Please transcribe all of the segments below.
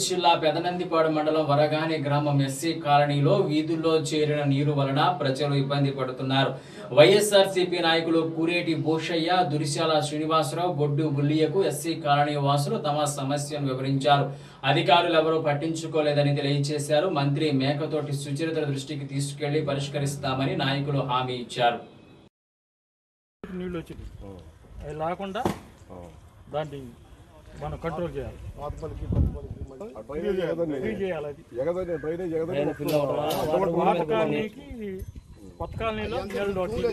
జిల్లా పెదనందిపాడు మండలం వరగాని గ్రామం ఎస్సీ కాలనీలో వీధుల్లో చేరిన నీరు వలన ప్రజలు ఇబ్బంది పడుతున్నారు వైఎస్ఆర్సీపీ నాయకులు కురేటి భూషయ్య దురిశాల శ్రీనివాసరావు బొడ్డు బుల్లియకు ఎస్సీ కాలనీ వాసులు తమ సమస్యను వివరించారు అధికారులు ఎవరూ పట్టించుకోలేదని తెలియజేశారు మంత్రి మేకతోటి సుచరిత దృష్టికి తీసుకెళ్లి పరిష్కరిస్తామని నాయకులు హామీ ఇచ్చారు నీళ్ళు వచ్చింది అది లేకుండా దాన్ని మనం కంట్రోల్ చేయాలి ఫ్రీ చేయాలి అది పాత కాలనీకి కొత్త కాలనీలో నీళ్ళు వచ్చి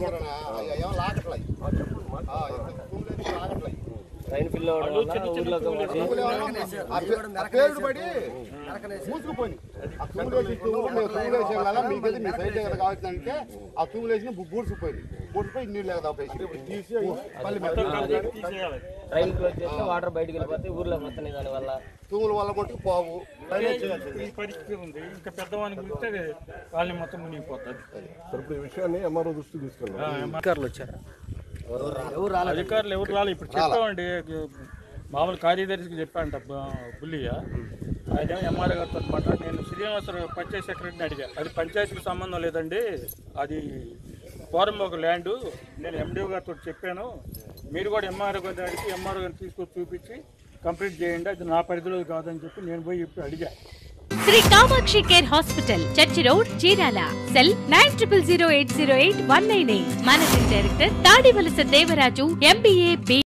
వాళ్ళు చిన్న చిన్న తూములు ఆ పేరు పడి మూసుకుపోయింది ఆ తూములేసి తూములు మేము తూములేసి వెళ్ళాలా మీకైతే మీ సైడ్ దగ్గర కావాల్సిందంటే ఆ తూములేసిన బూడ్చిపోయింది బూడ్చిపోయి నీళ్ళు లేక తాపేసి మళ్ళీ మొత్తం మెత్తగా కంప్లీట్ తీసేయాలి రైలు క్లోజ్ చేస్తే వాటర్ బయటికి వెళ్ళిపోతే ఊర్లోకి వస్తున్నాయి దానివల్ల తూముల వల్ల మటుకు పోవు ఈ పరిస్థితి ఉంది ఇంకా పెద్దవానికి పిలిస్తే వాళ్ళని మొత్తం మునిగిపోతుంది ఇప్పుడు ఈ విషయాన్ని ఎంఆర్ఓ దృష్టికి తీసుకెళ్ళాలి అధికారులు వచ్చారు అధికారులు ఎవరు రాలి ఇప్పుడు చెప్పామండి మామూలు కార్యదర్శికి చెప్పాంట బ- బుల్లియ ఆయన ఎంఆర్ఓ గారితో అనమాట నేను శ్రీనివాసరావు పంచాయతీ సెక్రటరీని అడిగా అది పంచాయతీకి సంబంధం లేదండి అది ఫారం ఒక ల్యాండ్ నేను ఎండిఓ గారితో చెప్పాను మీరు కూడా ఎంఆర్ఓ గారిని అడిగి ఎంఆర్ఓ గారిని తీసుకొచ్చి చూపించి కంప్లీట్ చేయండి అది నా పరిధిలో కాదని చెప్పి నేను పోయి ఇప్పుడు అడిగా Sri Kamakshi care hospital church road Chirala cell nine triple zero eight zero eight one nine eight managing director Tadivalasa Devaraju MBA B